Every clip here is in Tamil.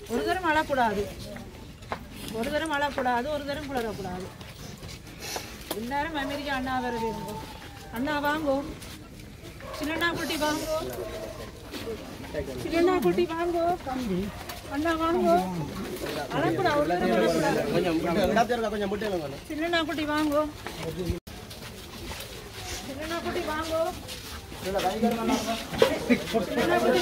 ஒரு தரம் அழக்கூடாது ஒரு தரம் அழக்கூடாது ஒரு தரம் குளரக்கூடாது எல்லாரும் அமெரிக்கா அண்ணா வர வேணுங்க அண்ணா வாங்கோ சின்னண்ணா குட்டி வாங்கோ சின்னண்ணா குட்டி வாங்கோ அண்ணா வாங்கோ அழக்கூடாது ஒரு தரம் அழக்கூடாது சின்னண்ணா குட்டி வாங்கோ சின்னண்ணா குட்டி வாங்கோ சின்னண்ணா குட்டி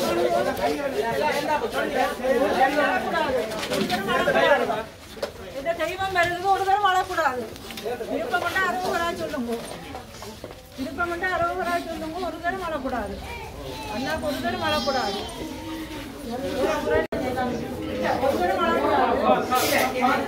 வாங்கோ இந்த தெய்வம் வருது ஒரு தரம் அழக்கூடாது விருப்பம் பண்ணா அறுபது சொல்லுங்க விருப்பம் பண்ணா அறுபது சொல்லுங்க ஒரு தரம் அழக்கூடாது அண்ணாக்கு ஒரு தரம் அழக்கூடாது ஒரு தரம் அழக்கூடாது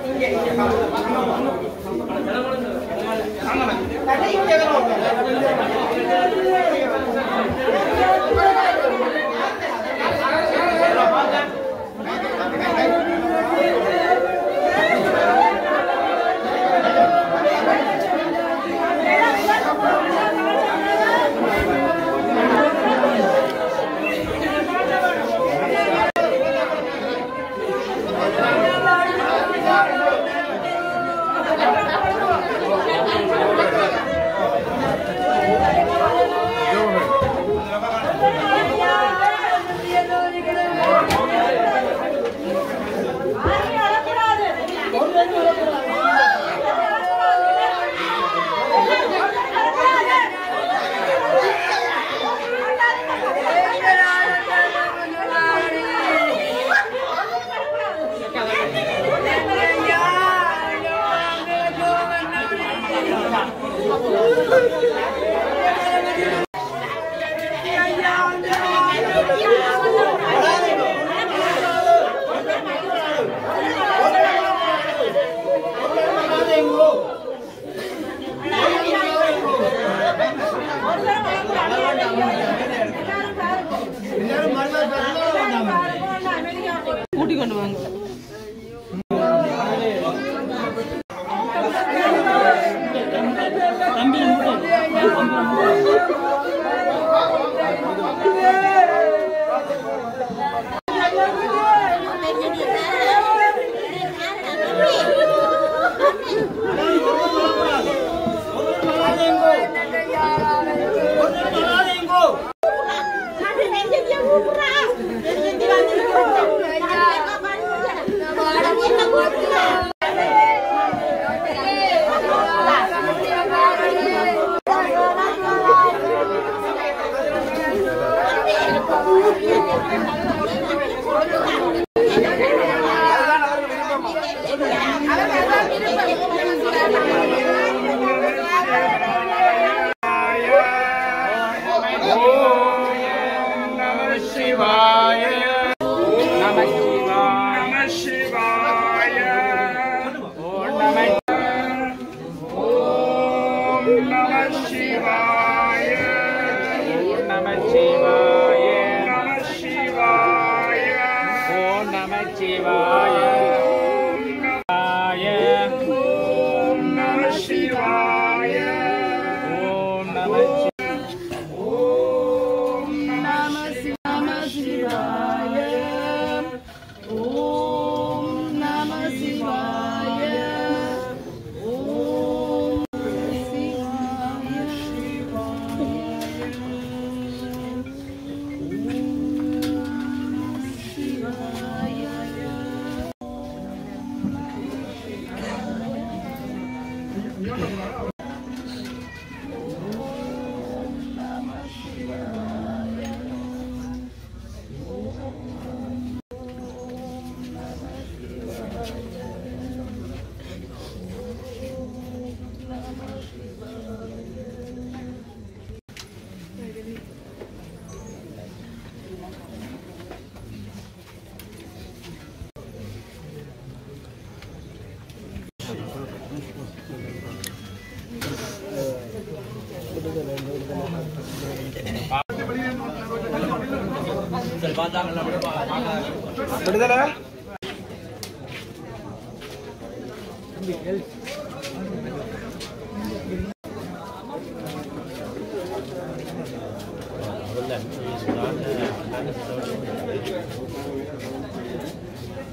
கூட்டி கொண்டு வாங்க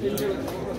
செஞ்சு